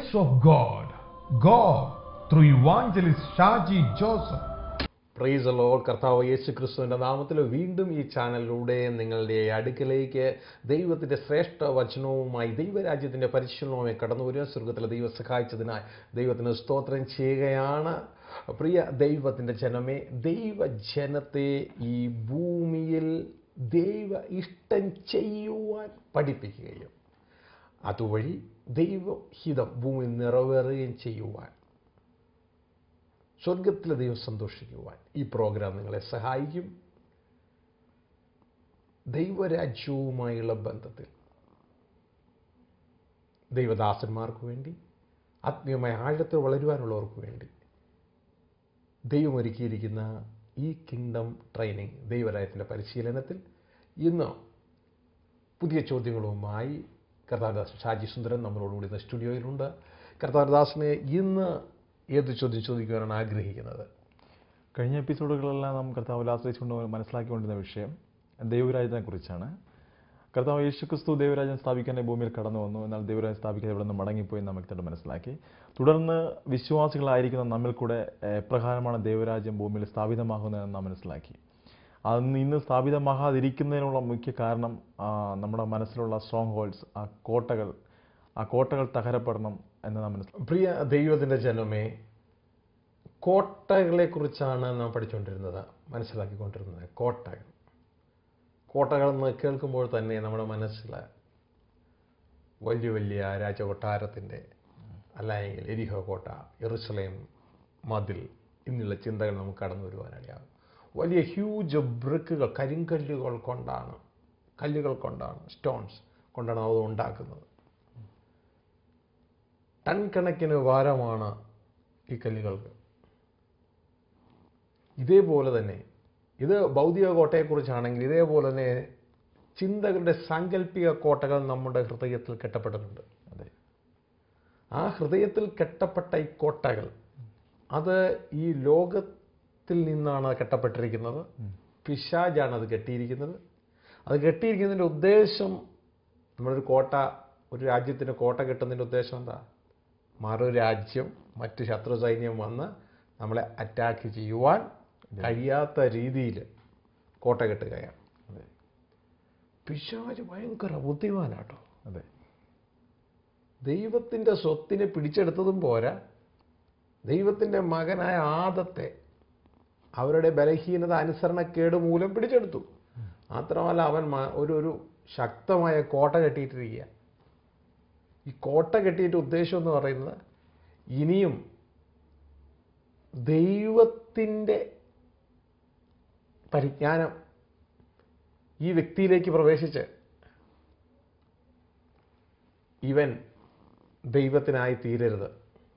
grace of God, God through evangelist Shaji Joseph. Praise Lord കർത്താവ് യേശു ക്രിസ്തുവിൻ്റെ നാമത്തിൽ വീണ്ടും ഈ ചാനലിലൂടെ നിങ്ങളുടെ അടുക്കലേക്ക് ദൈവത്തിൻ്റെ ശ്രേഷ്ഠ വചനവുമായി ദൈവരാജ്യത്തിൻ്റെ പരിശീലനവുമായി കടന്നു വരിക സ്വർഗത്തിലെ ദൈവം സഹായിച്ചതിനായി ദൈവത്തിന് സ്തോത്രം ചെയ്യുകയാണ് പ്രിയ ദൈവത്തിൻ്റെ ജനമേ ദൈവജനത്തെ ഈ ഭൂമിയിൽ ദൈവ ഇഷ്ടം ചെയ്യുവാൻ പഠിപ്പിക്കുകയും അതുവഴി ദൈവഹിതം ഭൂമിയിൽ നിറവേറുകയും ചെയ്യുവാൻ സ്വർഗത്തിലെ ദൈവം സന്തോഷിക്കുവാൻ ഈ പ്രോഗ്രാം നിങ്ങളെ സഹായിക്കും ദൈവരാജ്യവുമായുള്ള ബന്ധത്തിൽ ദൈവദാസന്മാർക്ക് വേണ്ടി ആത്മീയമായ ആഴത്തിൽ വളരുവാനുള്ളവർക്ക് വേണ്ടി ദൈവം ഒരുക്കിയിരിക്കുന്ന ഈ കിങ്ഡം ട്രെയിനിങ് ദൈവരായത്തിൻ്റെ പരിശീലനത്തിൽ ഇന്ന് പുതിയ ചോദ്യങ്ങളുമായി കർത്താരദാസ് ഷാജി സുന്ദരൻ നമ്മളോടുകൂടി ഇന്ന് സ്റ്റുഡിയോയിലുണ്ട് കർത്താരദാസിനെ ഇന്ന് ഏത് ചോദ്യം ചോദിക്കുവാനാണ് ആഗ്രഹിക്കുന്നത് കഴിഞ്ഞ എപ്പിസോഡുകളെല്ലാം നാം കർത്താവിൽ ആശ്രയിച്ചുകൊണ്ട് മനസ്സിലാക്കിക്കൊണ്ടിരുന്ന വിഷയം ദൈവരാജ്യത്തിനെ കുറിച്ചാണ് കർത്താവ് യേശുക്രിസ്തു ദൈവരാജ്യം സ്ഥാപിക്കാൻ ഈ ഭൂമിയിൽ കടന്നു വന്നു എന്നാൽ ദൈവരാജ്യം സ്ഥാപിക്കാൻ ഇവിടെ നിന്ന് മടങ്ങിപ്പോയി നാം വ്യക്തമായിട്ട് മനസ്സിലാക്കി തുടർന്ന് വിശ്വാസികളായിരിക്കുന്ന നമ്മിൽ കൂടെ ഏഹ്, എപ്രകാരമാണ് ദൈവരാജ്യം ഭൂമിയിൽ സ്ഥാപിതമാകുന്നതെന്ന് നാം മനസ്സിലാക്കി അന്ന് ഇന്ന് സ്ഥാപിതമാകാതിരിക്കുന്നതിനുള്ള മുഖ്യ കാരണം ആ, നമ്മുടെ മനസ്സിലുള്ള സ്ട്രോങ് ഹോൾഡ്സ് ആ കോട്ടകൾ ആ കോട്ടകൾ തകരപ്പെടണം എന്ന് നാം മനസ്സിലാക്കി പ്രിയ ദൈവത്തിൻ്റെ ജനമേ കോട്ടകളെക്കുറിച്ചാണ് നാം പഠിച്ചുകൊണ്ടിരുന്നത് മനസ്സിലാക്കിക്കൊണ്ടിരുന്നത് കോട്ടകൾ കോട്ടകൾ എന്ന് കേൾക്കുമ്പോൾ തന്നെ നമ്മുടെ മനസ്സിൽ വലിയ വലിയ രാജകൊട്ടാരത്തിൻ്റെ അല്ലെങ്കിൽ എരിഹോ കോട്ട എറുസലേം മതിൽ എന്നുള്ള ചിന്തകൾ നമുക്ക് കടന്നു വരുവാനിടയാകും വലിയ ഹ്യൂജ് ബ്രിക്കുകൾ കരിങ്കല്ലുകൾ കൊണ്ടാണ് കല്ലുകൾ കൊണ്ടാണ് സ്റ്റോൺസ് കൊണ്ടാണ് അത് ഉണ്ടാക്കുന്നത് ടൺ കണക്കിന് ഭാരമാണ് ഈ കല്ലുകൾക്ക് ഇതേപോലെ തന്നെ ഇത് ഭൗതിക കോട്ടയെക്കുറിച്ചാണെങ്കിൽ ഇതേപോലെ തന്നെ ചിന്തകളുടെ സാങ്കല്പിക കോട്ടകൾ നമ്മുടെ ഹൃദയത്തിൽ കെട്ടപ്പെട്ടിട്ടുണ്ട് അതെ ആ ഹൃദയത്തിൽ കെട്ടപ്പെട്ട ഈ കോട്ടകൾ അത് ഈ ലോകത്തിൽ നിന്നാണ് കെട്ടപ്പെട്ടിരിക്കുന്നത് പിശാജാണ് അത് കെട്ടിയിരിക്കുന്നത് അത് കെട്ടിയിരിക്കുന്നതിൻ്റെ ഉദ്ദേശം നമ്മളൊരു കോട്ട ഒരു രാജ്യത്തിന് കോട്ട കെട്ടുന്നതിൻ്റെ ഉദ്ദേശം എന്താ മറു രാജ്യം മറ്റ് ശത്രു സൈന്യം വന്ന് നമ്മളെ അറ്റാക്ക് ചെയ്യുവാൻ കഴിയാത്ത രീതിയിൽ കോട്ട കെട്ടുകയാണ് അതെ പിശാജ് ഭയങ്കര ബുദ്ധിമാനാട്ടോ അതെ ദൈവത്തിൻ്റെ സ്വത്തിനെ പിടിച്ചെടുത്തതും പോരാ ദൈവത്തിൻ്റെ മകനായ ആദത്തെ അവരുടെ ബലഹീനത അനുസരണക്കേട് മൂലം പിടിച്ചെടുത്തു മാത്രമല്ല അവൻ മ- ഒരു ഒരു ശക്തമായ കോട്ട കെട്ടിയിട്ടിരിക്കുക ഈ കോട്ട കെട്ടിയിട്ട് ഉദ്ദേശം എന്ന് പറയുന്നത് ഇനിയും ദൈവത്തിൻ്റെ പരിജ്ഞാനം ഈ വ്യക്തിയിലേക്ക് പ്രവേശിച്ച് ഇവൻ ദൈവത്തിനായി തീരരുത്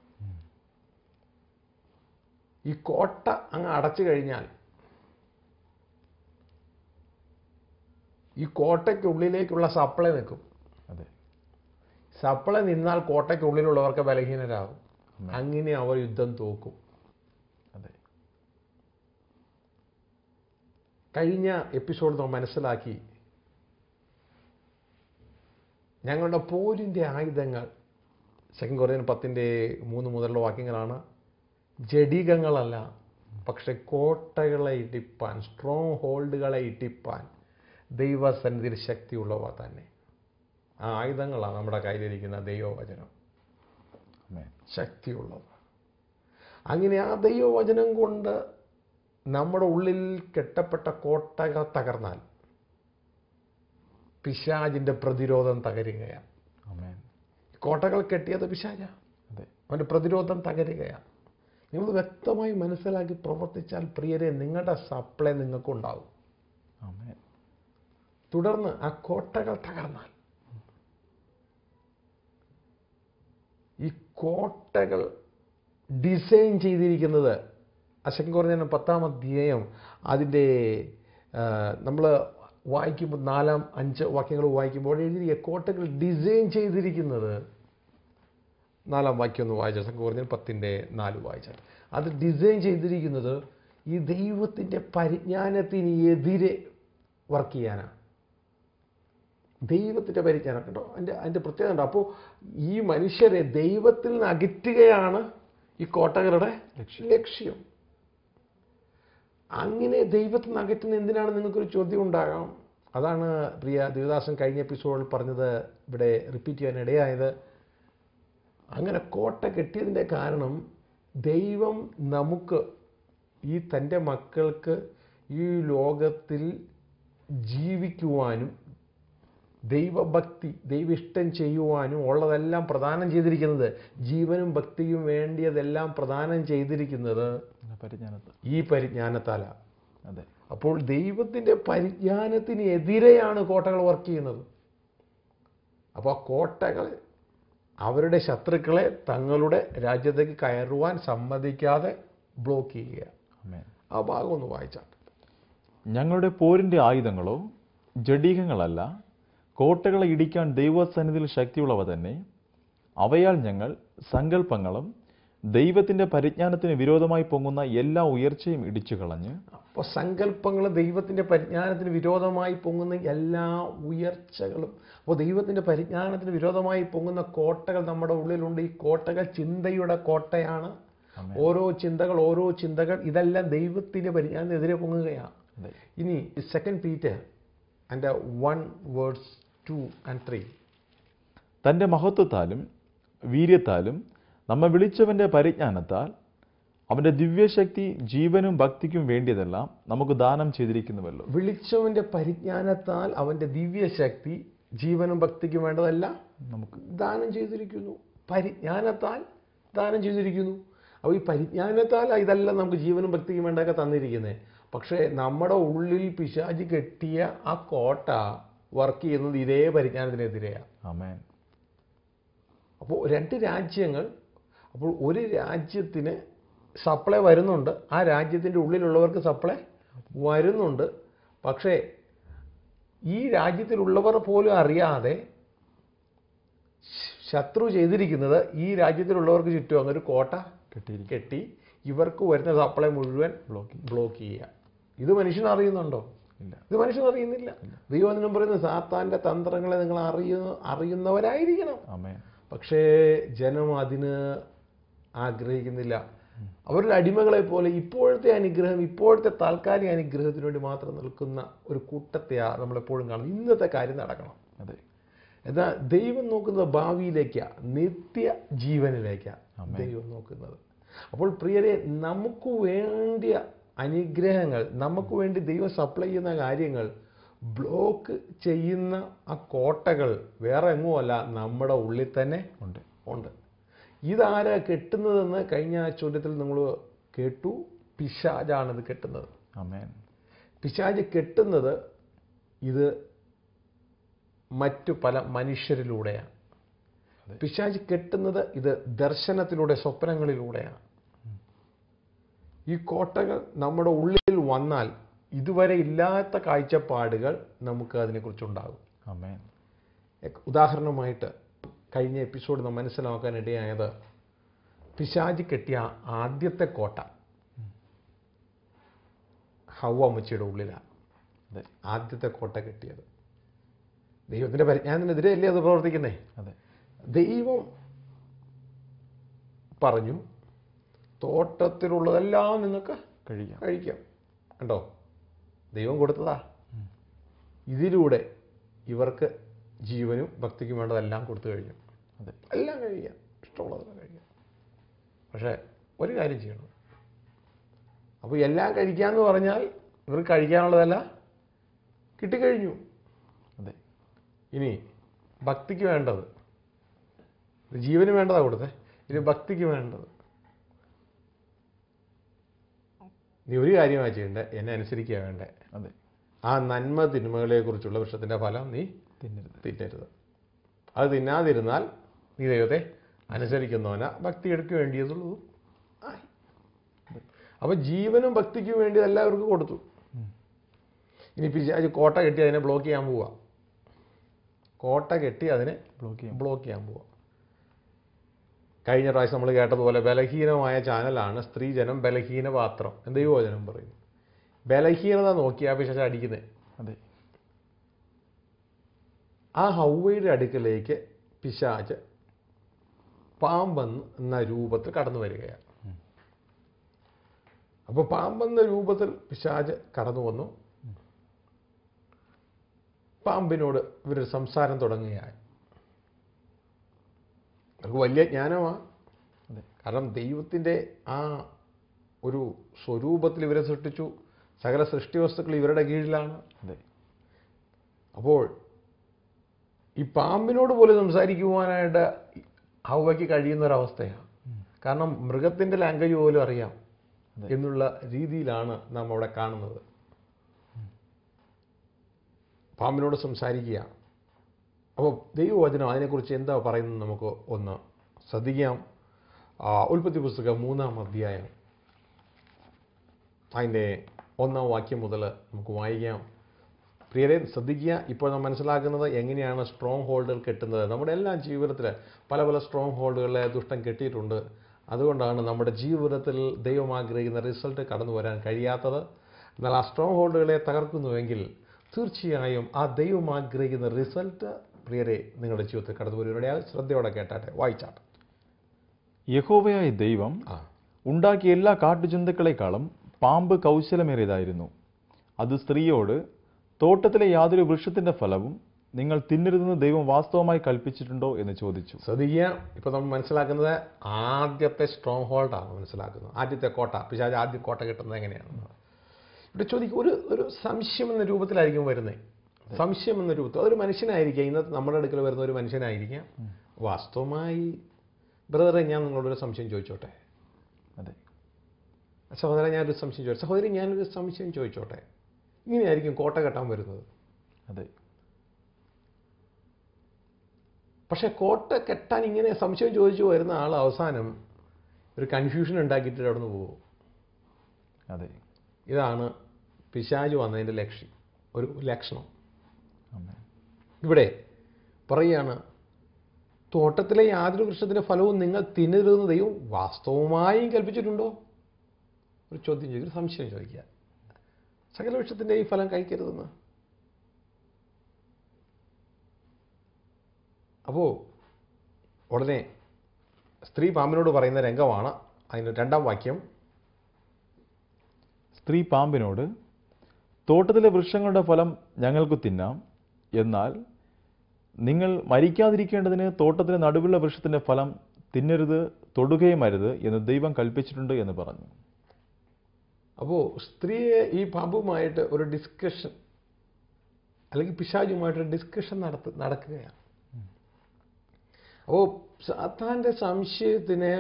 ഈ കോട്ട അങ്ങ് അടച്ചു കഴിഞ്ഞാൽ ഈ കോട്ടയ്ക്കുള്ളിലേക്കുള്ള സപ്ലൈ നിൽക്കും അതെ സപ്ലൈ നിന്നാൽ കോട്ടയ്ക്കുള്ളിലുള്ളവർക്ക് ബലഹീനരാകും അങ്ങനെ അവർ യുദ്ധം തോക്കും അതെ കഴിഞ്ഞ എപ്പിസോഡ് നാം മനസ്സിലാക്കി ഞങ്ങളുടെ പോരിൻ്റെ ആയുധങ്ങൾ സെക്കൻഡ് കൊറിയൻ പത്തിൻ്റെ മൂന്ന് മുതലുള്ള വാക്യങ്ങളാണ് ജഡികങ്ങളല്ല പക്ഷെ കോട്ടകളെ ഇടിപ്പാൻ സ്ട്രോങ് ഹോൾഡുകളെ ഇടിപ്പാൻ ദൈവസന്നിധിയിൽ ശക്തിയുള്ളവ തന്നെ ആ ആയുധങ്ങളാണ് നമ്മുടെ കയ്യിലിരിക്കുന്ന ദൈവവചനം അമേൻ ശക്തിയുള്ളത് അങ്ങനെ ആ ദൈവവചനം കൊണ്ട് നമ്മുടെ ഉള്ളിൽ കെട്ടപ്പെട്ട കോട്ടകൾ തകർന്നാൽ പിശാജിൻ്റെ പ്രതിരോധം തകരുകയാണ് അമേൻ കോട്ടകൾ കെട്ടിയത് പിശാജ അതെ അവൻ്റെ പ്രതിരോധം തകരുകയാണ് നിങ്ങൾ വ്യക്തമായി മനസ്സിലാക്കി പ്രവർത്തിച്ചാൽ പ്രിയരെ നിങ്ങളുടെ സപ്ലൈ നിങ്ങൾക്കുണ്ടാവും അമേൻ തുടർന്ന് ആ കോട്ടകൾ തകർന്നാൽ ഈ കോട്ടകൾ ഡിസൈൻ ചെയ്തിരിക്കുന്നത് അശങ്ക പറഞ്ഞ പത്താം അധ്യായം അതിൻ്റെ നമ്മൾ വായിക്കുമ്പോൾ നാലാം അഞ്ച് വാക്യങ്ങൾ വായിക്കുമ്പോൾ എഴുതിയ കോട്ടകൾ ഡിസൈൻ ചെയ്തിരിക്കുന്നത് നാലാം വാക്യം ഒന്ന് വായിച്ച സംഘം പത്തിൻ്റെ നാല് വായിച്ചാൽ അത് ഡിസൈൻ ചെയ്തിരിക്കുന്നത് ഈ ദൈവത്തിൻ്റെ പരിജ്ഞാനത്തിന് എതിരെ വർക്ക് ചെയ്യാനാണ് ദൈവത്തിൻ്റെ പരിജ്ഞാനം കേട്ടോ അതിൻ്റെ അതിൻ്റെ പ്രത്യേകത ഉണ്ട് അപ്പോൾ ഈ മനുഷ്യരെ ദൈവത്തിൽ നിന്ന് അകറ്റുകയാണ് ഈ കോട്ടകളുടെ ലക്ഷ്യം അങ്ങനെ ദൈവത്തിൽ നിന്ന് അകറ്റുന്ന എന്തിനാണ് നിങ്ങൾക്കൊരു ചോദ്യം ഉണ്ടാകാം അതാണ് പ്രിയ ദേവദാസൻ കഴിഞ്ഞ എപ്പിസോഡിൽ പറഞ്ഞത് ഇവിടെ റിപ്പീറ്റ് ചെയ്യാൻ ഇടയായത് അങ്ങനെ കോട്ട കെട്ടിയതിൻ്റെ കാരണം ദൈവം നമുക്ക് ഈ തൻ്റെ മക്കൾക്ക് ഈ ലോകത്തിൽ ജീവിക്കുവാനും ദൈവഭക്തി ദൈവ ഇഷ്ടം ചെയ്യുവാനും ഉള്ളതെല്ലാം പ്രദാനം ചെയ്തിരിക്കുന്നത് ജീവനും ഭക്തിയും വേണ്ടിയതെല്ലാം പ്രദാനം ചെയ്തിരിക്കുന്നത് പരിജ്ഞാനത്ത് ഈ പരിജ്ഞാനത്താലാണ് അതെ അപ്പോൾ ദൈവത്തിൻ്റെ പരിജ്ഞാനത്തിന് എതിരെയാണ് കോട്ടകൾ വർക്ക് ചെയ്യുന്നത് അപ്പോൾ ആ കോട്ടകൾ അവരുടെ ശത്രുക്കളെ തങ്ങളുടെ രാജ്യത്തേക്ക് കയറുവാൻ സമ്മതിക്കാതെ ബ്ലോക്ക് ചെയ്യുക ആമേൻ ആ ഭാഗം ഒന്ന് വായിച്ചാൽ ഞങ്ങളുടെ പോരിന്റെ ആയുധങ്ങളോ ജഡീകങ്ങളല്ല കോട്ടകളെ ഇടിക്കാൻ ദൈവസന്നിധിയിൽ ശക്തിയുള്ളവ തന്നെ അവയാൽ ഞങ്ങൾ സങ്കല്പങ്ങളും ദൈവത്തിന്റെ പരിജ്ഞാനത്തിന് വിരോധമായി പൊങ്ങുന്ന എല്ലാ ഉയർച്ചയും ഇടിച്ചു കളഞ്ഞ് അപ്പോൾ സങ്കല്പങ്ങൾ ദൈവത്തിൻ്റെ പരിജ്ഞാനത്തിന് വിരോധമായി പൊങ്ങുന്ന എല്ലാ ഉയർച്ചകളും അപ്പോൾ ദൈവത്തിൻ്റെ പരിജ്ഞാനത്തിന് വിരോധമായി പൊങ്ങുന്ന കോട്ടകൾ നമ്മുടെ ഉള്ളിലുണ്ട് ഈ കോട്ടകൾ ചിന്തയുടെ കോട്ടയാണ് ആമേൻ. ഓരോ ചിന്തകൾ ഓരോ ചിന്തകൾ ഇതെല്ലാം ദൈവത്തിൻ്റെ പരിജ്ഞാനത്തിനെതിരെ പൊങ്ങുകയാണ് അതെ ഇനി second Peter and one words two and three തന്റെ മഹത്വത്താലും വീര്യത്താലും നമ്മെ വിളിച്ചവന്റെ പരിജ്ഞാനത്താൽ അവന്റെ ദിവ്യശക്തി ജീവനും ഭക്തിക്കും വേണ്ടിയതെല്ലാം നമുക്ക് ദാനം ചെയ്തിരിക്കുന്നുവല്ലോ വിളിച്ചവൻ്റെ പരിജ്ഞാനത്താൽ അവൻ്റെ ദിവ്യശക്തി ജീവനും ഭക്തിക്കും വേണ്ടതെല്ലാം നമുക്ക് ദാനം ചെയ്തിരിക്കുന്നു പരിജ്ഞാനത്താൽ ദാനം ചെയ്തിരിക്കുന്നു അപ്പോൾ ഈ പരിജ്ഞാനത്താൽ ഇതെല്ലാം നമുക്ക് ജീവനും ഭക്തിക്കും വേണ്ടതൊക്കെ തന്നിരിക്കുന്നത് പക്ഷേ നമ്മുടെ ഉള്ളിൽ പിശാചി കെട്ടിയ ആ കോട്ട വർക്ക് ചെയ്യുന്നത് ഇതേ പരിജ്ഞാനത്തിനെതിരെയാണ് ആമേൻ അപ്പോൾ രണ്ട് രാജ്യങ്ങൾ അപ്പോൾ ഒരു രാജ്യത്തിന് സപ്ലൈ വരുന്നുണ്ട് ആ രാജ്യത്തിൻ്റെ ഉള്ളിലുള്ളവർക്ക് സപ്ലൈ വരുന്നുണ്ട് പക്ഷേ ഈ രാജ്യത്തിലുള്ളവർ പോലും അറിയാതെ ശത്രു ചെയ്തിരിക്കുന്നത് ഈ രാജ്യത്തിലുള്ളവർക്ക് ചുറ്റും അങ്ങനെ ഒരു കോട്ട കെട്ടിയിരിക്കും കെട്ടി ഇവർക്ക് വരുന്ന സപ്ലൈ മുഴുവൻ ബ്ലോക്ക് ബ്ലോക്ക് ചെയ്യുക ഇത് മനുഷ്യൻ അറിയുന്നുണ്ടോ ഇല്ല ഇത് മനുഷ്യൻ അറിയുന്നില്ല ദൈവം എന്നും പറയുന്നത് സാത്താൻ്റെ തന്ത്രങ്ങളെ നിങ്ങൾ അറിയുന്ന അറിയുന്നവരായിരിക്കണം ആമേൻ പക്ഷേ ജനം അതിന് ആഗ്രഹിക്കുന്നില്ല അവരുടെ അടിമകളെ പോലെ ഇപ്പോഴത്തെ അനുഗ്രഹം ഇപ്പോഴത്തെ താൽക്കാലിക അനുഗ്രഹത്തിന് വേണ്ടി മാത്രം നിൽക്കുന്ന ഒരു കൂട്ടത്തെയാണ് നമ്മളെപ്പോഴും കാണുന്നത് ഇന്നത്തെ കാര്യം നടക്കണം അതെ എന്നാൽ ദൈവം നോക്കുന്നത് ഭാവിയിലേക്കാണ് നിത്യ ജീവനിലേക്കാണ് ആമേൻ. ദൈവം നോക്കുന്നത് അപ്പോൾ പ്രിയരെ നമുക്ക് വേണ്ടിയ അനുഗ്രഹങ്ങൾ നമുക്ക് വേണ്ടി ദൈവം സപ്ലൈ ചെയ്യുന്ന കാര്യങ്ങൾ ബ്ലോക്ക് ചെയ്യുന്ന ആ കോട്ടകൾ വേറെ എങ്ങുമല്ല നമ്മുടെ ഉള്ളിൽ തന്നെ ഉണ്ട് ഉണ്ട് ഇതാരാ കെട്ടുന്നതെന്ന് കഴിഞ്ഞ ചോദ്യത്തിൽ നിങ്ങൾ കേട്ടു പിശാജാണിത് കെട്ടുന്നത് ആമേൻ പിശാജ് കെട്ടുന്നത് ഇത് മറ്റു പല മനുഷ്യരിലൂടെയാണ് പിശാജ് കെട്ടുന്നത് ഇത് ദർശനത്തിലൂടെ സ്വപ്നങ്ങളിലൂടെയാണ് ഈ കോട്ടകൾ നമ്മുടെ ഉള്ളിൽ വന്നാൽ ഇതുവരെ ഇല്ലാത്ത കാഴ്ചപ്പാടുകൾ നമുക്ക് അതിനെക്കുറിച്ചുണ്ടാകും ആമേൻ എക്- ഉദാഹരണമായിട്ട് കഴിഞ്ഞ എപ്പിസോഡ് നാം മനസ്സിലാക്കാൻ ഇടയായത് പിശാജ് കെട്ടിയ ആദ്യത്തെ കോട്ട ഹവ അമ്മച്ചിയുടെ ഉള്ളിലാണ് അതെ ആദ്യത്തെ കോട്ട കെട്ടിയത് ദൈവത്തിൻ്റെ പരിജ്ഞാനത്തിനെതിരെ അല്ലേ അത് പ്രവർത്തിക്കുന്നേ അതെ ദൈവം പറഞ്ഞു തോട്ടത്തിലുള്ളതെല്ലാം നിങ്ങൾക്ക് കഴിക്കാം കഴിക്കാം കണ്ടോ ദൈവം കൊടുത്തതാ ഇതിലൂടെ ഇവർക്ക് ജീവനും ഭക്തിക്കും വേണ്ടതെല്ലാം കൊടുത്തു കഴിഞ്ഞു അതെ എല്ലാം കഴിക്കാം ഇഷ്ടമുള്ളതെല്ലാം കഴിക്കാം പക്ഷേ ഒരു കാര്യം ചെയ്യണം അപ്പോൾ എല്ലാം കഴിക്കാമെന്ന് പറഞ്ഞാൽ ഇവർക്ക് കഴിക്കാനുള്ളതെല്ലാം കിട്ടിക്കഴിഞ്ഞു അതെ ഇനി ഭക്തിക്ക് വേണ്ടത് ഇത് ജീവന് വേണ്ടതാ കൊടുത്തേ ഇനി ഭക്തിക്ക് വേണ്ടത് നീ ഒരു കാര്യമാണ് ചെയ്യേണ്ടത് എന്നെ അനുസരിക്കുക വേണ്ടേ അതെ ആ നന്മ തിന്മകളെക്കുറിച്ചുള്ള വൃക്ഷത്തിൻ്റെ ഫലം നീ തിന്നരുത് തിന്നരുത് അത് തിന്നാതിരുന്നാൽ നീ ദൈവത്തെ അനുസരിക്കുന്നവന ഭക്തിയെടുക്ക് വേണ്ടിയതുള്ളൂ ആയി അപ്പം ജീവനും ഭക്തിക്കും വേണ്ടി എല്ലാവർക്കും കൊടുത്തു ഉം. ഇനി പിശാച് കോട്ട കെട്ടി അതിനെ ബ്ലോക്ക് ചെയ്യാൻ പോവുക കോട്ട കെട്ടി അതിനെ ബ്ലോക്ക് ചെയ്യാം ബ്ലോക്ക് ചെയ്യാൻ പോവുക കഴിഞ്ഞ പ്രാവശ്യം നമ്മൾ കേട്ടതുപോലെ ബലഹീനമായ ചാനലാണ് സ്ത്രീജനം ബലഹീന പാത്രം എന്ന് ദൈവവചനം പറയുന്നു ബലഹീനത നോക്കിയാ പിശാച് അടിക്കുന്നത് അതെ ആ ഹൗവയുടെ അടുക്കലേക്ക് പിശാച് പാമ്പെന്ന രൂപത്തിൽ കടന്നു വരികയാണ് അപ്പോൾ പാമ്പെന്ന രൂപത്തിൽ പിശാച് കടന്നു വന്നു പാമ്പിനോട് ഇവർ സംസാരം തുടങ്ങുകയായി അവർക്ക് വലിയ ജ്ഞാനമാണ് അതെ കാരണം ദൈവത്തിൻ്റെ ആ ഒരു സ്വരൂപത്തിൽ ഇവരെ സൃഷ്ടിച്ചു സകല സൃഷ്ടി വസ്തുക്കൾ ഇവരുടെ കീഴിലാണ് അതെ അപ്പോൾ ഈ പാമ്പിനോട് പോലും സംസാരിക്കുവാനായിട്ട് ഹൗവയ്ക്ക് കഴിയുന്ന ഒരവസ്ഥയാണ് കാരണം മൃഗത്തിൻ്റെ ലാംഗ്വേജ് പോലും അറിയാം അതെ. എന്നുള്ള രീതിയിലാണ് നാം അവിടെ കാണുന്നത് പാമ്പിനോട് സംസാരിക്കുക അപ്പോൾ ദൈവവചനം അതിനെക്കുറിച്ച് എന്താ പറയുന്നത് നമുക്ക് ഒന്ന് ശ്രദ്ധിക്കാം ആ, ഉൽപ്പത്തി പുസ്തകം മൂന്നാം അധ്യായം അതിൻ്റെ ഒന്നാം വാക്യം മുതൽ നമുക്ക് വായിക്കാം പ്രിയരെ ശ്രദ്ധിക്കുക ഇപ്പോൾ നാം മനസ്സിലാക്കുന്നത് എങ്ങനെയാണ് സ്ട്രോങ് ഹോൾഡുകൾ കെട്ടുന്നത് നമ്മുടെ എല്ലാ ജീവിതത്തിൽ പല പല സ്ട്രോങ് ഹോൾഡുകളെ ദുഷ്ടം കെട്ടിയിട്ടുണ്ട് അതുകൊണ്ടാണ് നമ്മുടെ ജീവിതത്തിൽ ദൈവം ആഗ്രഹിക്കുന്ന റിസൾട്ട് കടന്നു വരാൻ കഴിയാത്തത് എന്നാൽ ആ സ്ട്രോങ് ഹോൾഡുകളെ തകർക്കുന്നുവെങ്കിൽ തീർച്ചയായും ആ ദൈവം ആഗ്രഹിക്കുന്ന റിസൾട്ട് പ്രിയരെ നിങ്ങളുടെ ജീവിതത്തിൽ കടന്നു വരുന്നതിനിടെ ശ്രദ്ധയോടെ കേട്ടാട്ടെ വായിച്ചാട്ടെ യഹോവയായ ദൈവം ആ ഉണ്ടാക്കിയ എല്ലാ കാട്ടുജന്തുക്കളെക്കാളും പാമ്പ് കൗശലമേറിയതായിരുന്നു അത് സ്ത്രീയോട് തോട്ടത്തിലെ യാതൊരു വൃക്ഷത്തിന്റെ ഫലവും നിങ്ങൾ തിന്നരുതെന്ന് ദൈവം വാസ്തവമായി കൽപ്പിച്ചിട്ടുണ്ടോ എന്ന് ചോദിച്ചു ശ്രദ്ധിക്കുക ഇപ്പോൾ നമ്മൾ മനസ്സിലാക്കുന്നത് ആദ്യത്തെ സ്ട്രോങ് ഹോൾഡാണ് മനസ്സിലാക്കുന്നത് ആദ്യത്തെ കോട്ട പിശാച് ആദ്യ കോട്ട കിട്ടുന്നത് എങ്ങനെയാണെന്ന് ഇവിടെ ചോദിക്കും ഒരു ഒരു സംശയം എന്ന രൂപത്തിലായിരിക്കും വരുന്നത് സംശയം എന്ന രൂപത്തിൽ അതൊരു മനുഷ്യനായിരിക്കാം ഇന്നത്തെ നമ്മുടെ അടുക്കൽ വരുന്ന ഒരു മനുഷ്യനായിരിക്കാം വാസ്തവമായി ബ്രദറെ ഞാൻ നിങ്ങളോടൊരു സംശയം ചോദിച്ചോട്ടെ അതെ സഹോദരൻ ഞാനൊരു സംശയം ചോദിച്ചു സഹോദരി ഞാനൊരു സംശയം ചോദിച്ചോട്ടെ ഇങ്ങനെയായിരിക്കും കോട്ട കെട്ടാൻ വരുന്നത് അതെ പക്ഷേ കോട്ട കെട്ടാൻ ഇങ്ങനെ സംശയം ചോദിച്ചു വരുന്ന ആൾ അവസാനം ഒരു കൺഫ്യൂഷൻ ഉണ്ടാക്കിയിട്ട് അവിടെ നിന്ന് പോകും അതെ ഇതാണ് പിശാജ് വന്നതിൻ്റെ ലക്ഷ്യം ഒരു ലക്ഷണം ആമേൻ. ഇവിടെ പറയുകയാണ് തോട്ടത്തിലെ യാതൊരു വൃക്ഷത്തിൻ്റെ ഫലവും നിങ്ങൾ തിന്നരുതെന്ന് ദൈവം വാസ്തവമായും കൽപ്പിച്ചിട്ടുണ്ടോ ഒരു ചോദ്യം ചോദിക്കുക ഒരു സംശയം ചോദിക്കുക സകല വൃക്ഷത്തിൻ്റെ ഈ ഫലം കഴിക്കരുതെന്ന് അപ്പോൾ ഉടനെ സ്ത്രീ പാമ്പിനോട് പറയുന്ന രംഗമാണ് അതിൻ്റെ രണ്ടാം വാക്യം സ്ത്രീ പാമ്പിനോട് തോട്ടത്തിലെ വൃക്ഷങ്ങളുടെ ഫലം ഞങ്ങൾക്ക് തിന്നാം എന്നാൽ നിങ്ങൾ മരിക്കാതിരിക്കേണ്ടതിന് തോട്ടത്തിലെ നടുവിലുള്ള വൃക്ഷത്തിന്റെ ഫലം തിന്നരുത് തൊടുകയും അരുത് എന്ന് ദൈവം കൽപ്പിച്ചിട്ടുണ്ട് എന്ന് പറഞ്ഞു അപ്പോൾ സ്ത്രീയെ ഈ പാമ്പുമായിട്ട് ഒരു ഡിസ്കഷൻ അല്ലെങ്കിൽ പിശാചുമായിട്ടൊരു ഡിസ്കഷൻ നടത്ത നടക്കുകയാണ് അപ്പോൾ സാത്താൻ്റെ സംശയത്തിന്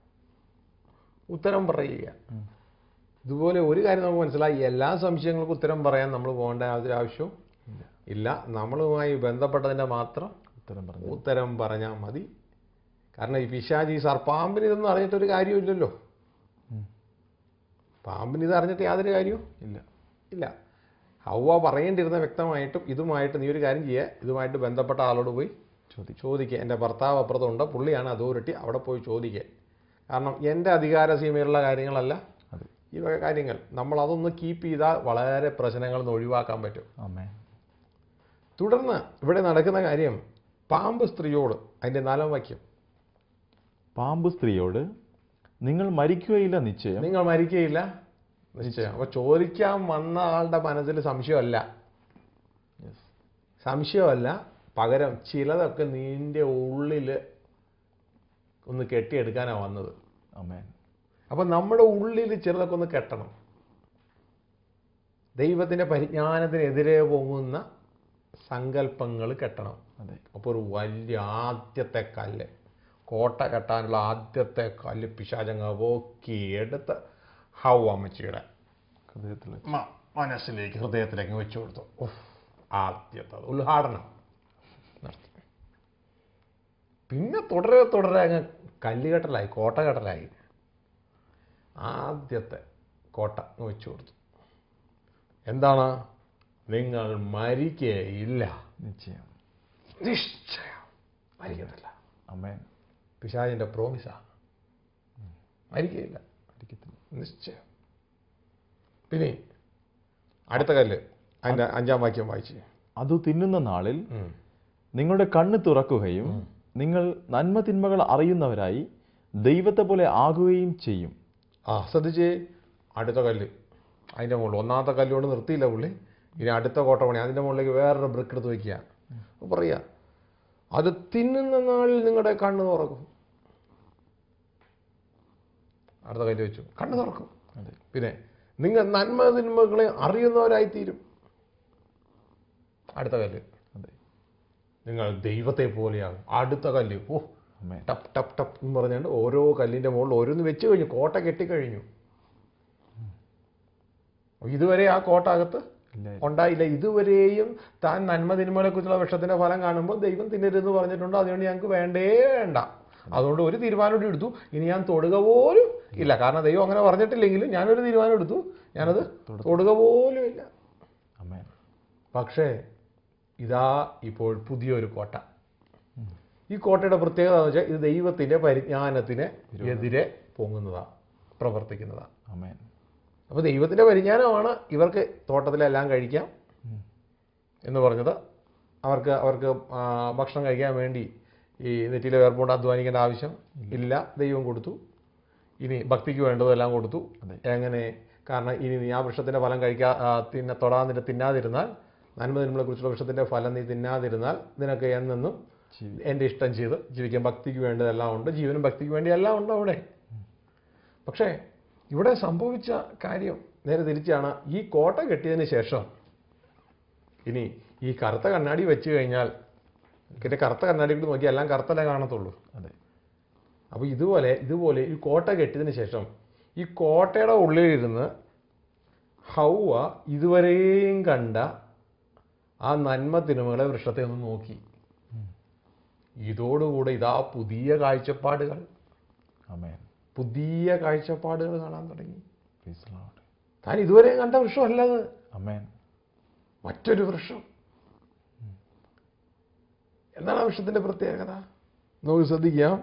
ഉത്തരം പറയുക ഇതുപോലെ ഒരു കാര്യം നമുക്ക് മനസ്സിലായി എല്ലാ സംശയങ്ങൾക്കും ഉത്തരം പറയാൻ നമ്മൾ പോകേണ്ട യാതൊരു ആവശ്യവും ഇല്ല നമ്മളുമായി ബന്ധപ്പെട്ടതിൻ്റെ മാത്രം ഉത്തരം പറഞ്ഞു ഉത്തരം പറഞ്ഞാൽ മതി കാരണം ഈ പിശാജ് ഈ സർപ്പാമ്പിന് ഇതൊന്നും അറിഞ്ഞിട്ടൊരു കാര്യമില്ലല്ലോ ഉം. പാമ്പിന് ഇത് അറിഞ്ഞിട്ട് യാതൊരു കാര്യവും ഇല്ല ഇല്ല ഹൗവ പറയേണ്ടിരുന്ന വ്യക്തമായിട്ടും ഇതുമായിട്ട് നീ ഒരു കാര്യം ചെയ്യുക ഇതുമായിട്ട് ബന്ധപ്പെട്ട ആളോട് പോയി ചോദിച്ചു ചോദിക്കുക എൻ്റെ ഭർത്താവ് അപ്പുറത്തുണ്ട് പുള്ളിയാണ് അതോറിറ്റി അവിടെ പോയി ചോദിക്കുക കാരണം എൻ്റെ അധികാര സീമയിലുള്ള കാര്യങ്ങളല്ല അതെ ഈ വക കാര്യങ്ങൾ നമ്മൾ അതൊന്ന് കീപ്പ് ചെയ്താൽ വളരെ പ്രശ്നങ്ങളിൽ നിന്ന് ഒഴിവാക്കാൻ പറ്റും ആമേ തുടർന്ന് ഇവിടെ നടക്കുന്ന കാര്യം പാമ്പ് സ്ത്രീയോട് അതിൻ്റെ നാലാം വാക്യം പാമ്പ് സ്ത്രീയോട് നിങ്ങൾ മരിക്കുകയില്ല നിശ്ചയം നിങ്ങൾ മരിക്കയില്ല നിശ്ചയം അപ്പോൾ ചോദിക്കാൻ വന്ന ആളുടെ മനസ്സിൽ സംശയമല്ല Yes. സംശയമല്ല പകരം ചിലതൊക്കെ നിന്റെ ഉള്ളിൽ ഒന്ന് കെട്ടിയെടുക്കാനാണ് വന്നത് ആമേൻ അപ്പം നമ്മുടെ ഉള്ളിൽ ചിലതൊക്കെ ഒന്ന് കെട്ടണം ദൈവത്തിൻ്റെ പരിജ്ഞാനത്തിനെതിരെ പോകുന്ന സങ്കല്പങ്ങൾ കെട്ടണം അതെ അപ്പോൾ ഒരു വലിയ ആദ്യത്തെ കല്ല് കോട്ട കെട്ടാനുള്ള ആദ്യത്തെ കല്ല് പിശാചങ്ങ പൊക്കിയെടുത്ത് ഹൗ അമ്മച്ചിയുടെ ഹൃദയത്തിൽ മ- മനസ്സിലേക്ക് ഹൃദയത്തിലേക്ക് വെച്ചു കൊടുത്തു ഉഫ്, ആദ്യത്തെ ഉദ്ഘാടനം നടത്തി പിന്നെ തുടരെ തുടരെ അങ്ങ് കല്ലുകെട്ടലായി കോട്ടകെട്ടലായി ആദ്യത്തെ കോട്ട അങ്ങ് വെച്ചു കൊടുത്തു എന്താണ് നിങ്ങൾ മരിക്കുകയില്ല നിശ്ചയം നിശ്ചയം മരിക്കുന്നില്ല ആമേൻ പിശാചിൻ്റെ പ്രോമിസാണ് മരിക്കുകയില്ല ഒരിക്കലും നിശ്ചയം പിന്നെ അടുത്ത കല്ല് അതിൻ്റെ അഞ്ചാം വാക്യം വായിച്ച് അത് തിന്നുന്ന നാളിൽ ഉം. നിങ്ങളുടെ കണ്ണ് തുറക്കുകയും നിങ്ങൾ നന്മ തിന്മകൾ അറിയുന്നവരായി ദൈവത്തെ പോലെ ആകുകയും ചെയ്യും ആ ശ്രദ്ധിച്ചേ അടുത്ത കല്ല് അതിൻ്റെ മുകളിൽ ഒന്നാമത്തെ കല്ലുകൊണ്ട് നിർത്തിയില്ല പുള്ളി ഇനി അടുത്ത കോട്ട പണി അതിൻ്റെ മുകളിലേക്ക് വേറൊരു ബ്രിക്ക് എടുത്ത് വയ്ക്കുക അപ്പോൾ പറയുക അത് തിന്നുന്ന നാളിൽ നിങ്ങളുടെ കണ്ണ് തുറക്കും അടുത്ത കല്ല് വെച്ചു കണ്ണ് തുറക്കും അതെ പിന്നെ നിങ്ങൾ നന്മ തിന്മകളെ അറിയുന്നവരായിത്തീരും അടുത്ത കല്ല് അതെ നിങ്ങൾ ദൈവത്തെ പോലെയാകും അടുത്ത കല്ല് ഓ അമേൻ ടപ്പ് ടപ്പ് ടപ്പ് എന്ന് പറഞ്ഞുകൊണ്ട് ഓരോ കല്ലിൻ്റെ മുകളിൽ ഓരോന്ന് വെച്ച് കഴിഞ്ഞു കോട്ട കെട്ടിക്കഴിഞ്ഞു അപ്പൊ ഇതുവരെ ആ കോട്ട അകത്ത് ഇല്ല ഉണ്ടായില്ല ഇതുവരെയും താൻ നന്മ തിന്മകളെ കുറിച്ചുള്ള വിഷത്തിന്റെ ഫലം കാണുമ്പോൾ ദൈവം തിന്നരുതെന്ന് പറഞ്ഞിട്ടുണ്ട് അതുകൊണ്ട് ഞങ്ങൾക്ക് വേണ്ടേ വേണ്ട അതുകൊണ്ട് ഒരു തീരുമാനം കൂടി എടുത്തു ഇനി ഞാൻ തൊടുക പോലും ഇല്ല കാരണം ദൈവം അങ്ങനെ പറഞ്ഞിട്ടില്ലെങ്കിലും ഞാനൊരു തീരുമാനം എടുത്തു ഞാനത് തൊടുക പോലും ഇല്ല അമേൻ പക്ഷേ ഇതാ ഇപ്പോൾ പുതിയൊരു കോട്ട ഈ കോട്ടയുടെ പ്രത്യേകത എന്ന് വെച്ചാൽ ഇത് ദൈവത്തിന്റെ പരിജ്ഞാനത്തിന് എതിരെ പൊങ്ങുന്നതാണ് പ്രവർത്തിക്കുന്നതാണ് അമേൻ അപ്പോൾ ദൈവത്തിന്റെ പരിജ്ഞാനമാണ് ഇവർക്ക് തോട്ടത്തിലെല്ലാം കഴിക്കാം എന്ന് പറഞ്ഞത് അവർക്ക് അവർക്ക് ആ, ഭക്ഷണം കഴിക്കാൻ വേണ്ടി ഈ നെറ്റിയിലെ വേർപ്പുകൊണ്ട് അധ്വാനിക്കേണ്ട ആവശ്യം ഇല്ല ദൈവം കൊടുത്തു ഇനി ഭക്തിക്ക് വേണ്ടതെല്ലാം കൊടുത്തു അതെ. എങ്ങനെ കാരണം ഇനി നീ ആ വൃക്ഷത്തിന്റെ ഫലം കഴിക്കാ ആ, തിന്ന തൊടാതിന് തിന്നാതിരുന്നാൽ നന്മ തിന്മകളെ കുറിച്ചുള്ള വൃക്ഷത്തിന്റെ ഫലം നീ തിന്നാതിരുന്നാൽ നിനക്ക് എന്നെന്നും ജീവി എൻ്റെ ഇഷ്ടം ചെയ്ത് ജീവിക്കാൻ ഭക്തിക്ക് വേണ്ടതെല്ലാം ഉണ്ട് ജീവനും ഭക്തിക്ക് വേണ്ടി എല്ലാം ഉണ്ട് അവിടെ പക്ഷേ ഇവിടെ സംഭവിച്ച കാര്യം നേരെ തിരിച്ചാണ് ഈ കോട്ട കെട്ടിയതിന് ശേഷം ഇനി ഈ കറുത്ത കണ്ണാടി വെച്ച് കഴിഞ്ഞാൽ ഇതിൻ്റെ കറുത്ത കണ്ണാടി കൂടി നോക്കി എല്ലാം കറുത്തലേ കാണത്തുള്ളൂ അതെ അപ്പോൾ ഇതുപോലെ ഇതുപോലെ ഈ കോട്ട കെട്ടിയതിന് ശേഷം ഈ കോട്ടയുടെ ഉള്ളിലിരുന്ന് ഹൗവ ഇതുവരെയും കണ്ട ആ നന്മ തിന്മകളെ വൃക്ഷത്തെ ഒന്ന് നോക്കി ഇതോടുകൂടെ ഇതാ പുതിയ കാഴ്ചപ്പാടുകൾ അമേൻ പുതിയ കാഴ്ചപ്പാടുകൾ കാണാൻ തുടങ്ങി പ്ലീസ് ലോർഡ് താൻ ഇതുവരെ കണ്ട വൃക്ഷമല്ല അത് അമേൻ മറ്റൊരു വൃക്ഷം എന്താണ് ആ വൃക്ഷത്തിന്റെ പ്രത്യേകത നമുക്ക് ശ്രദ്ധിക്കാം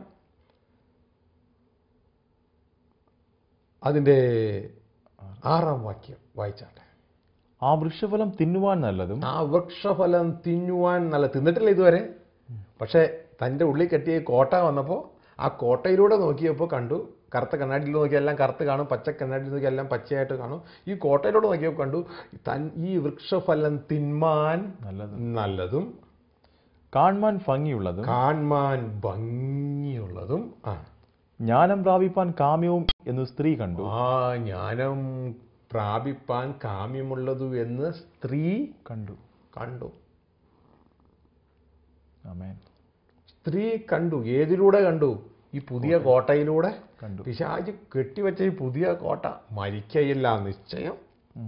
അതിൻ്റെ ആറാം വാക്യം വായിച്ചാട്ടെ ആ വൃക്ഷഫലം തിന്നുവാൻ നല്ലതും ആ വൃക്ഷഫലം തിന്നുവാൻ നല്ല തിന്നിട്ടില്ല ഇതുവരെ പക്ഷേ തൻ്റെ ഉള്ളിൽ കെട്ടിയ ഈ കോട്ട വന്നപ്പോൾ ആ കോട്ടയിലൂടെ നോക്കിയപ്പോൾ കണ്ടു കറുത്ത കണ്ണാടിയിൽ നോക്കിയാൽ എല്ലാം കറുത്ത് കാണും പച്ച കണ്ണാടിയിൽ നോക്കിയാൽ എല്ലാം പച്ചയായിട്ട് കാണും ഈ കോട്ടയിലൂടെ നോക്കിയപ്പോൾ കണ്ടു തൻ ഈ വൃക്ഷഫലം തിന്മാൻ നല്ലതും നല്ലതും കാൺമാൻ ഭംഗിയുള്ളതും കാൺമാൻ ഭംഗിയുള്ളതും ആ ജ്ഞാനം പ്രാപിപ്പാൻ കാമ്യവും എന്ന് സ്ത്രീ കണ്ടു ആ ജ്ഞാനം പ്രാപിപ്പാൻ കാമ്യമുള്ളതു എന്ന് സ്ത്രീ കണ്ടു കണ്ടു അമേൻ സ്ത്രീ കണ്ടു ഏതിലൂടെ കണ്ടു ഈ പുതിയ കോട്ടയിലൂടെ കണ്ടു പിശാച് കെട്ടിവെച്ച ഈ പുതിയ കോട്ട മരിക്കയില്ല നിശ്ചയം ഉം.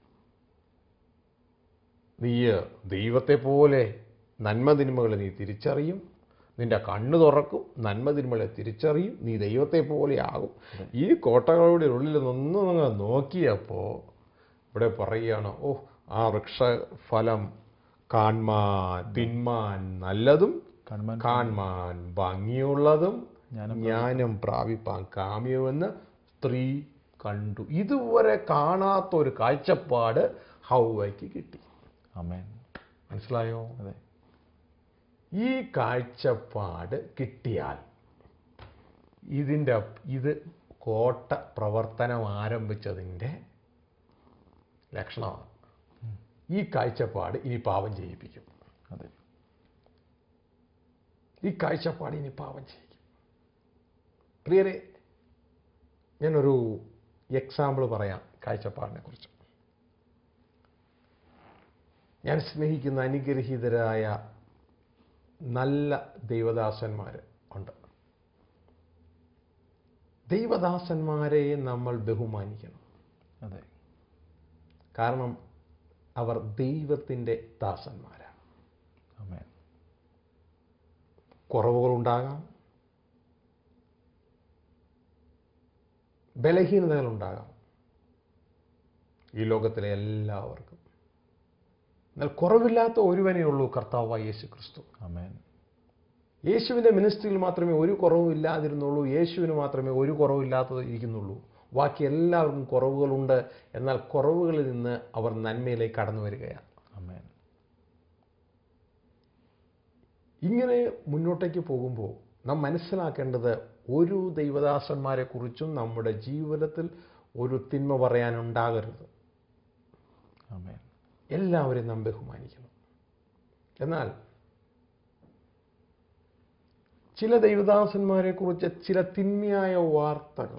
നീ ദൈവത്തെ പോലെ നന്മ തിന്മകളെ നീ തിരിച്ചറിയും നിന്റെ കണ്ണ് തുറക്കും നന്മ തിന്മകളെ തിരിച്ചറിയും നീ ദൈവത്തെ പോലെ ആകും ഈ കോട്ടകളുടെ ഉള്ളിൽ നിന്ന് നിങ്ങൾ നോക്കിയപ്പോൾ ഇവിടെ പറയുകയാണ് ഓ ആ വൃക്ഷഫലം കാൺമാൻ തിന്മാൻ നല്ലതും കാൺമാൻ കാൺമാൻ ഭംഗിയുള്ളതും ജ്ഞാനം ജ്ഞാനം പ്രാപിപ്പാൻ കാമ്യമെന്ന് സ്ത്രീ കണ്ടു ഇതുവരെ കാണാത്ത ഒരു കാഴ്ചപ്പാട് ഹൗവയ്ക്ക് കിട്ടി അമേൻ മനസ്സിലായോ അതെ ഈ കാഴ്ചപ്പാട് കിട്ടിയാൽ ഇതിൻ്റെ ഇത് കോട്ട പ്രവർത്തനം ആരംഭിച്ചതിൻ്റെ ലക്ഷണമാണ് ഈ കാഴ്ചപ്പാട് ഇനി പാപം ചെയ്യിപ്പിക്കും അതെ ഈ കാഴ്ചപ്പാട് ഇനി പാപം ചെയ്യിക്കും പ്രിയരെ ഞാനൊരു എക്സാമ്പിൾ പറയാം കാഴ്ചപ്പാടിനെ കുറിച്ച് ഞാൻ സ്നേഹിക്കുന്ന അനുഗ്രഹീതരായ നല്ല ദൈവദാസന്മാർ ഉണ്ട് ദൈവദാസന്മാരെ നമ്മൾ ബഹുമാനിക്കണം അതെ കാരണം അവർ ദൈവത്തിൻ്റെ ദാസന്മാരാണ് അമേൻ കുറവുകളുണ്ടാകാം ബലഹീനതകളുണ്ടാകാം ഈ ലോകത്തിലെ എല്ലാവർക്കും എന്നാൽ കുറവില്ലാത്ത ഒരുവനേ ഉള്ളൂ കർത്താവായ യേശു ക്രിസ്തു അമേൻ യേശുവിൻ്റെ മിനിസ്ട്രിയിൽ മാത്രമേ ഒരു കുറവും ഇല്ലാതിരുന്നുള്ളൂ യേശുവിന് മാത്രമേ ഒരു കുറവില്ലാത്തത് ഇരിക്കുന്നുള്ളൂ ബാക്കി എല്ലാവർക്കും കുറവുകളുണ്ട് എന്നാൽ കുറവുകളിൽ നിന്ന് അവർ നന്മയിലേക്ക് കടന്നു വരികയാണ് അമേൻ ഇങ്ങനെ മുന്നോട്ടേക്ക് പോകുമ്പോൾ നാം മനസ്സിലാക്കേണ്ടത് ഒരു ദൈവദാസന്മാരെക്കുറിച്ചും നമ്മുടെ ജീവിതത്തിൽ ഒരു തിന്മ പറയാനുണ്ടാകരുത് ആമേൻ എല്ലാവരെയും നാം ബഹുമാനിക്കണം എന്നാൽ ചില ദൈവദാസന്മാരെക്കുറിച്ച് ചില തിന്മയായ വാർത്തകൾ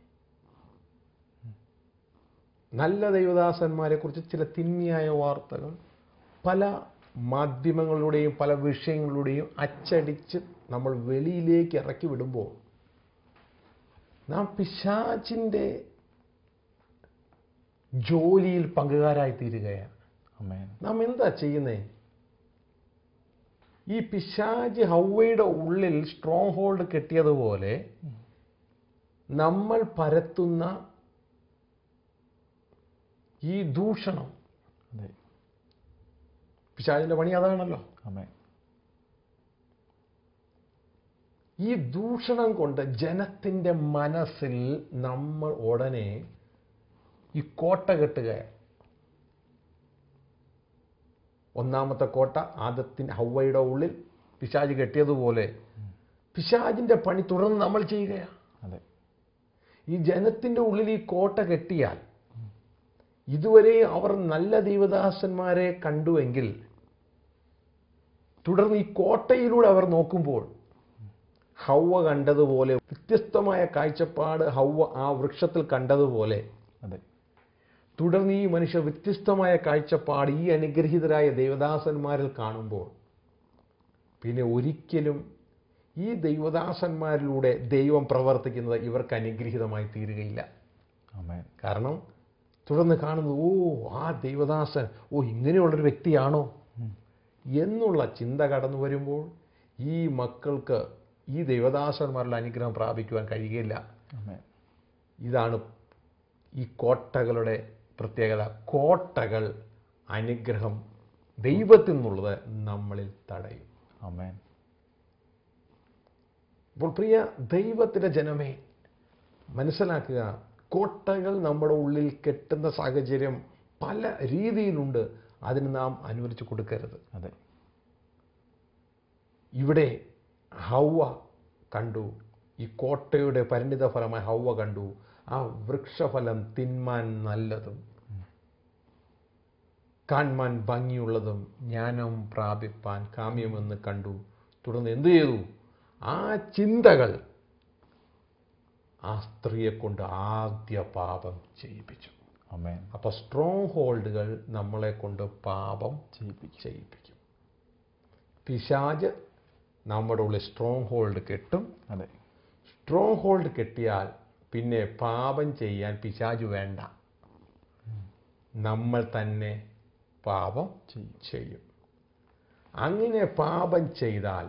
നല്ല ദൈവദാസന്മാരെക്കുറിച്ച് ചില തിന്മയായ വാർത്തകൾ പല മാധ്യമങ്ങളിലൂടെയും പല വിഷയങ്ങളിലൂടെയും അച്ചടിച്ച് നമ്മൾ വെളിയിലേക്ക് ഇറക്കി വിടുമ്പോൾ നാം പിശാചിൻ്റെ ജോലിയിൽ പങ്കുകാരായി തീരുകയാണ് ആമേൻ നാം എന്താ ചെയ്യുന്നേ ഈ പിശാജ് ഹൗവയുടെ ഉള്ളിൽ സ്ട്രോങ് ഹോൾഡ് കെട്ടിയതുപോലെ നമ്മൾ പരത്തുന്ന ഈ ദൂഷണം അതെ പിശാജിന്റെ പണി അതാണല്ലോ ആമേൻ ഈ ദൂഷണം കൊണ്ട് ജനത്തിന്റെ മനസ്സിൽ നമ്മൾ ഉടനെ ഈ കോട്ട കെട്ടുകയാണ് ഒന്നാമത്തെ കോട്ട ആദത്തിൻ ഹൗവയുടെ ഉള്ളിൽ പിശാജ് കെട്ടിയതുപോലെ പിശാജിന്റെ പണി തുടർന്ന് നമ്മൾ ചെയ്യുകയാണ് അതെ ഈ ജനത്തിന്റെ ഉള്ളിൽ ഈ കോട്ട കെട്ടിയാൽ ഇതുവരെ അവർ നല്ല ദൈവദാസന്മാരെ കണ്ടുവെങ്കിൽ തുടർന്ന് ഈ കോട്ടയിലൂടെ അവർ നോക്കുമ്പോൾ ഹൗവ കണ്ടതുപോലെ വ്യത്യസ്തമായ കാഴ്ചപ്പാട് ഹൗവ ആ വൃക്ഷത്തിൽ കണ്ടതുപോലെ അതെ തുടർന്ന് ഈ മനുഷ്യ വ്യത്യസ്തമായ കാഴ്ചപ്പാട് ഈ അനുഗ്രഹീതരായ ദേവദാസന്മാരിൽ കാണുമ്പോൾ പിന്നെ ഒരിക്കലും ഈ ദൈവദാസന്മാരിലൂടെ ദൈവം പ്രവർത്തിക്കുന്നത് ഇവർക്ക് അനുഗ്രഹീതമായി തീരുകയില്ല ആമേൻ കാരണം തുടർന്ന് കാണുന്നത് ഓ ആ ദൈവദാസൻ ഓ ഇങ്ങനെയുള്ളൊരു വ്യക്തിയാണോ എന്നുള്ള ചിന്ത കടന്നു വരുമ്പോൾ ഈ മക്കൾക്ക് ഈ ദൈവദാസന്മാരുടെ അനുഗ്രഹം പ്രാപിക്കുവാൻ കഴിയുകയില്ല ആമേൻ ഇതാണ് ഈ കോട്ടകളുടെ പ്രത്യേകത കോട്ടകൾ അനുഗ്രഹം ദൈവത്തിൽ നിന്നുള്ളത് നമ്മളിൽ തടയും ആമേൻ അപ്പോൾ പ്രിയ ദൈവത്തിൻ്റെ ജനമേ മനസ്സിലാക്കുക കോട്ടകൾ നമ്മുടെ ഉള്ളിൽ കെട്ടുന്ന സാഹചര്യം പല രീതിയിലുണ്ട് അതിന് നാം അനുവദിച്ചു കൊടുക്കരുത് അതെ ഇവിടെ ഹൗവ കണ്ടു ഈ കോട്ടയുടെ പരിണിത ഫലമായി ഹൗവ കണ്ടു ആ വൃക്ഷഫലം തിന്മാൻ നല്ലതും കാൺമാൻ ഭംഗിയുള്ളതും ജ്ഞാനം പ്രാപിപ്പാൻ കാമ്യമെന്ന് കണ്ടു തുടർന്ന് എന്തു ചെയ്തു ആ ചിന്തകൾ ആ സ്ത്രീയെ കൊണ്ട് ആദ്യ പാപം ചെയ്യിപ്പിച്ചു ആമേൻ അപ്പോൾ സ്ട്രോങ് ഹോൾഡുകൾ നമ്മളെ കൊണ്ട് പാപം ചെയ്യിപ്പിക്കും ചെയ്യിപ്പിക്കും പിശാജ് നമ്മുടെ ഉള്ളിൽ സ്ട്രോങ് ഹോൾഡ് കെട്ടും അതെ സ്ട്രോങ് ഹോൾഡ് കെട്ടിയാൽ പിന്നെ പാപം ചെയ്യാൻ പിശാജ് വേണ്ട നമ്മൾ തന്നെ പാപം ചെയ്യും ചെയ്യും അങ്ങനെ പാപം ചെയ്താൽ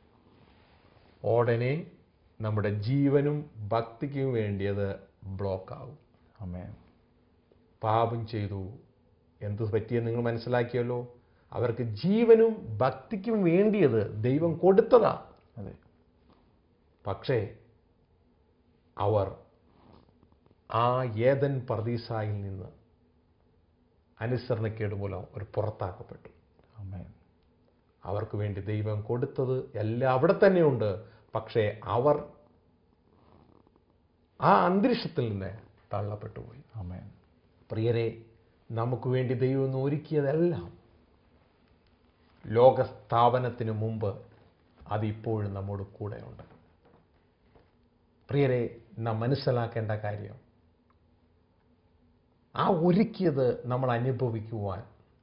ഉടനെ നമ്മുടെ ജീവനും ഭക്തിക്കും വേണ്ടിയത് ബ്ലോക്കാവും ആമേൻ പാപം ചെയ്തു എന്ത് പറ്റിയെന്ന് നിങ്ങൾ മനസ്സിലാക്കിയല്ലോ അവർക്ക് ജീവനും ഭക്തിക്കും വേണ്ടിയത് ദൈവം കൊടുത്തതാ അതെ പക്ഷേ അവർ ആ ഏതൻ പർദീസായിൽ നിന്ന് അനുസരണക്കേട് മൂലം അവർ പുറത്താക്കപ്പെട്ടു ആമേൻ അവർക്ക് വേണ്ടി ദൈവം കൊടുത്തത് എല്ലാം അവിടെ തന്നെയുണ്ട് പക്ഷേ അവർ ആ അന്തരീക്ഷത്തിൽ നിന്ന് തള്ളപ്പെട്ടു പോയി ആമേൻ പ്രിയരെ നമുക്ക് വേണ്ടി ദൈവം ഒന്ന് ഒരുക്കിയതെല്ലാം ലോകസ്ഥാപനത്തിന് മുമ്പ് അതിപ്പോഴും നമ്മോട് കൂടെയുണ്ട് പ്രിയരെ നാം മനസ്സിലാക്കേണ്ട കാര്യം ആ ഒരുക്കിയത് നമ്മൾ അനുഭവിക്കുവാൻ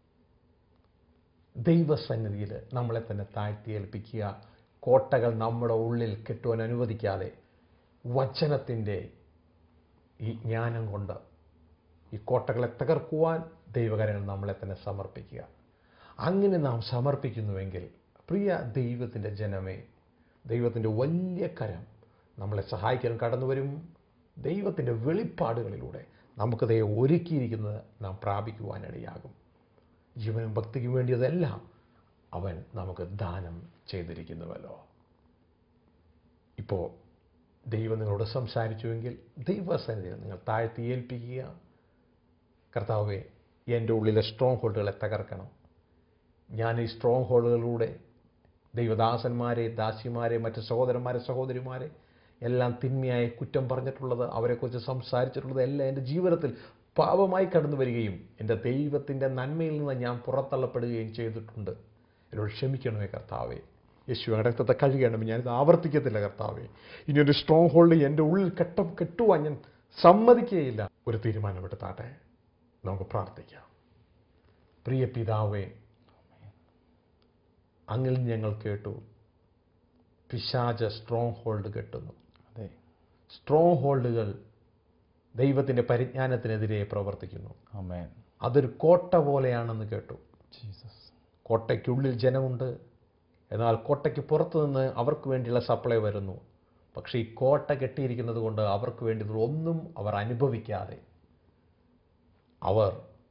ദൈവസന്നിധിയിൽ നമ്മളെ തന്നെ താഴ്ത്തി ഏൽപ്പിക്കുക കോട്ടകൾ നമ്മുടെ ഉള്ളിൽ കെട്ടുവാൻ അനുവദിക്കാതെ വചനത്തിൻ്റെ ഈ ജ്ഞാനം കൊണ്ട് ഈ കോട്ടകളെ തകർക്കുവാൻ ദൈവകരങ്ങൾ നമ്മളെ തന്നെ സമർപ്പിക്കുക അങ്ങനെ നാം സമർപ്പിക്കുന്നുവെങ്കിൽ പ്രിയ ദൈവത്തിൻ്റെ ജനമേ ദൈവത്തിൻ്റെ വലിയ കരം നമ്മളെ സഹായിക്കാൻ കടന്നു വരും ദൈവത്തിൻ്റെ വെളിപ്പാടുകളിലൂടെ നമുക്ക് ദൈവം ഒരുക്കിയിരിക്കുന്നത് നാം പ്രാപിക്കുവാനിടയാകും ജീവനും ഭക്തിക്കും വേണ്ടിയതെല്ലാം അവൻ നമുക്ക് ദാനം ചെയ്തിരിക്കുന്നുവല്ലോ ഇപ്പോൾ ദൈവം നിങ്ങളോട് സംസാരിച്ചുവെങ്കിൽ ദൈവസന്നിധിയിൽ നിങ്ങൾ താഴ്ത്തി ഏൽപ്പിക്കുക കർത്താവെ എൻ്റെ ഉള്ളിലെ സ്ട്രോങ് ഹോൾഡുകളെ തകർക്കണം ഞാൻ ഈ സ്ട്രോങ് ഹോൾഡുകളിലൂടെ ദൈവദാസന്മാരെ ദാസിമാരെ മറ്റ് സഹോദരന്മാരെ സഹോദരിമാരെ എല്ലാം തിന്മയായി കുറ്റം പറഞ്ഞിട്ടുള്ളത് അവരെക്കുറിച്ച് സംസാരിച്ചിട്ടുള്ളത് എല്ലാം എൻ്റെ ജീവിതത്തിൽ പാപമായി കടന്നു വരികയും എൻ്റെ ദൈവത്തിൻ്റെ നന്മയിൽ നിന്ന് ഞാൻ പുറത്തള്ളപ്പെടുകയും ചെയ്തിട്ടുണ്ട് എന്നോട് ക്ഷമിക്കണമേ കർത്താവേ യേശു ഞങ്ങളുടെ രക്തത്തെ കഴുകണമേ ഞാനിത് ആവർത്തിക്കത്തില്ല കർത്താവേ ഇനി ഒരു സ്ട്രോങ് ഹോൾഡ് എൻ്റെ ഉള്ളിൽ കെട്ട കെട്ടുവാൻ ഞാൻ സമ്മതിക്കുകയില്ല ഒരു തീരുമാനമെടുത്താട്ടെ നമുക്ക് പ്രാർത്ഥിക്കാം പ്രിയ പിതാവേ അങ്ങിൽ ഞങ്ങൾ കേട്ടു പിശാച സ്ട്രോങ് ഹോൾഡ് കെട്ടുന്നു അതെ സ്ട്രോങ് ഹോൾഡുകൾ ദൈവത്തിൻ്റെ പരിജ്ഞാനത്തിനെതിരെ പ്രവർത്തിക്കുന്നു ആമേൻ അതൊരു കോട്ട പോലെയാണെന്ന് കേട്ടു ജീസസ് കോട്ടയ്ക്കുള്ളിൽ ജനമുണ്ട് എന്നാൽ കോട്ടയ്ക്ക് പുറത്തു നിന്ന് അവർക്ക് വേണ്ടിയുള്ള സപ്ലൈ വരുന്നു പക്ഷേ ഈ കോട്ട കെട്ടിയിരിക്കുന്നത് കൊണ്ട് അവർക്ക് വേണ്ടി ഒന്നും അവർ അനുഭവിക്കാതെ അവർ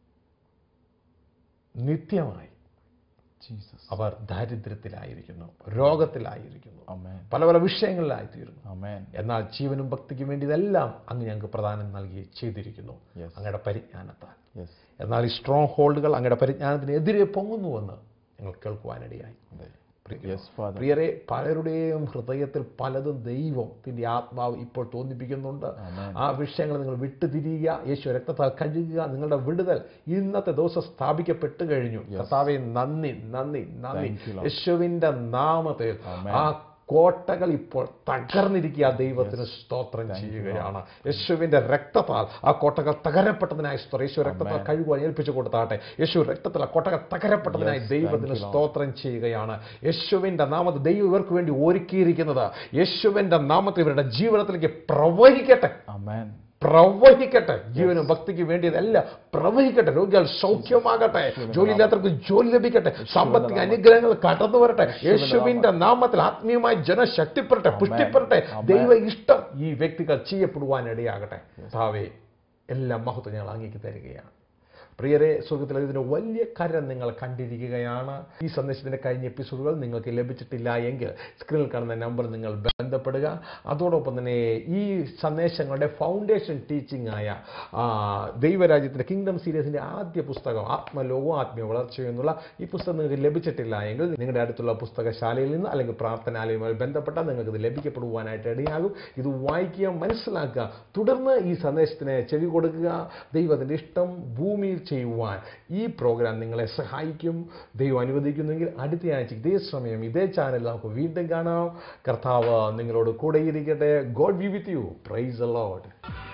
നിത്യമായി ജീസസ് അവർ ദാരിദ്ര്യത്തിലായിരിക്കുന്നു രോഗത്തിലായിരിക്കുന്നു ആമേൻ പല പല വിഷയങ്ങളിലായിത്തീരുന്നു ആമേൻ എന്നാൽ ജീവനും ഭക്തിക്കും വേണ്ടി ഇതെല്ലാം അങ്ങ് ഞങ്ങൾക്ക് പ്രദാനം നൽകി ചെയ്തിരിക്കുന്നു Yes. അങ്ങയുടെ പരിജ്ഞാനത്താൽ യെസ് എന്നാൽ ഈ സ്ട്രോങ് ഹോൾഡുകൾ അങ്ങയുടെ പരിജ്ഞാനത്തിനെതിരെ പൊങ്ങുന്നുവെന്ന് ഞങ്ങൾ കേൾക്കുവാനിടയായി അതെ യെസ് ഫാദർ പ്രിയരെ പലരുടെയും ഹൃദയത്തിൽ പലതും ദൈവത്തിൻ്റെ ആത്മാവ് ഇപ്പോൾ തോന്നിപ്പിക്കുന്നുണ്ട് ആമേൻ. ആ വിഷയങ്ങൾ നിങ്ങൾ വിട്ടുതിരിയുക യേശു രക്തത്താൽ കഴുകുക നിങ്ങളുടെ വിടുതൽ ഇന്നത്തെ ദിവസം സ്ഥാപിക്കപ്പെട്ടു കഴിഞ്ഞു കർത്താവെ നന്ദി നന്ദി നന്ദി Thank you, Lord. യേശുവിൻ്റെ നാമത്തിൽ ആമേൻ. ആ കോട്ടകൾ ഇപ്പോൾ തകർന്നിരിക്കുക ദൈവത്തിന് സ്തോത്രം ചെയ്യുകയാണ് യേശുവിന്റെ രക്തത്താൽ ആ കോട്ടകൾ തകരപ്പെട്ടതിനായി സ്തോത്രം യേശു രക്തത്താൽ കഴുകുവാൻ ഏൽപ്പിച്ചു കൊടുത്താട്ടെ യേശു രക്തത്തിൽ ആ കോട്ടകൾ തകരപ്പെട്ടതിനായി Yes, ദൈവത്തിന് thank you, Lord. സ്തോത്രം ചെയ്യുകയാണ് യേശുവിന്റെ നാമത്തിൽ ദൈവം ഇവർക്ക് വേണ്ടി ഒരുക്കിയിരിക്കുന്നത് യേശുവിന്റെ നാമത്തിൽ ഇവരുടെ ജീവിതത്തിലേക്ക് പ്രവഹിക്കട്ടെ ആമേൻ പ്രവഹിക്കട്ടെ ജീവനും ഭക്തിക്ക് വേണ്ടിയതെല്ലാം പ്രവഹിക്കട്ടെ രോഗികൾ സൗഖ്യമാകട്ടെ ജോലിയില്ലാത്തവർക്ക് ജോലി ലഭിക്കട്ടെ സാമ്പത്തിക അനുഗ്രഹങ്ങൾ കടന്നു വരട്ടെ യേശുവിന്റെ നാമത്തിൽ ആത്മീയമായി ജനം ശക്തിപ്പെടട്ടെ പുഷ്ടിപ്പെടട്ടെ Amen. ദൈവ ഇഷ്ടം ഈ വ്യക്തികൾ ചെയ്യപ്പെടുവാൻ ഇടയാകട്ടെ ഭാവേ എല്ലാ മഹത്വം ഞങ്ങൾ അങ്ങേക്ക് തരികയാണ് പ്രിയരെ സുഖത്തിൽ ഇതിന് വലിയ കരം നിങ്ങൾ കണ്ടിരിക്കുകയാണ് ഈ സന്ദേശത്തിൻ്റെ കഴിഞ്ഞ എപ്പിസോഡുകൾ നിങ്ങൾക്ക് ലഭിച്ചിട്ടില്ല എങ്കിൽ സ്ക്രീനിൽ കാണുന്ന നമ്പർ നിങ്ങൾ ബന്ധപ്പെടുക അതോടൊപ്പം തന്നെ ഈ സന്ദേശങ്ങളുടെ ഫൗണ്ടേഷൻ ടീച്ചിങ് ആയ ആ, ദൈവരാജ്യത്തിൻ്റെ കിങ്ഡം സീരീസിൻ്റെ ആദ്യ പുസ്തകം ആത്മലോകവും ആത്മീയ വളർച്ചയും എന്നുള്ള ഈ പുസ്തകം നിങ്ങൾക്ക് ലഭിച്ചിട്ടില്ല എങ്കിൽ നിങ്ങളുടെ അടുത്തുള്ള പുസ്തകശാലയിൽ നിന്ന് അല്ലെങ്കിൽ പ്രാർത്ഥനാലയവുമായി ബന്ധപ്പെട്ടാൽ നിങ്ങൾക്ക് ഇത് ലഭിക്കപ്പെടുവാനായിട്ട് ഇടയാകും ഇത് വായിക്കുക മനസ്സിലാക്കുക തുടർന്ന് ഈ സന്ദേശത്തിന് ചെവി കൊടുക്കുക ദൈവത്തിൻ്റെ ഇഷ്ടം ഭൂമിയിൽ ചെയ്യുവാൻ ഈ പ്രോഗ്രാം നിങ്ങളെ സഹായിക്കും ദൈവം അനുവദിക്കുന്നെങ്കിൽ അടുത്ത ആഴ്ച ഇതേ സമയം ഇതേ ചാനൽ നമുക്ക് വീണ്ടും കാണാം കർത്താവ് നിങ്ങളോട് കൂടെയിരിക്കട്ടെ God be with you praise allowed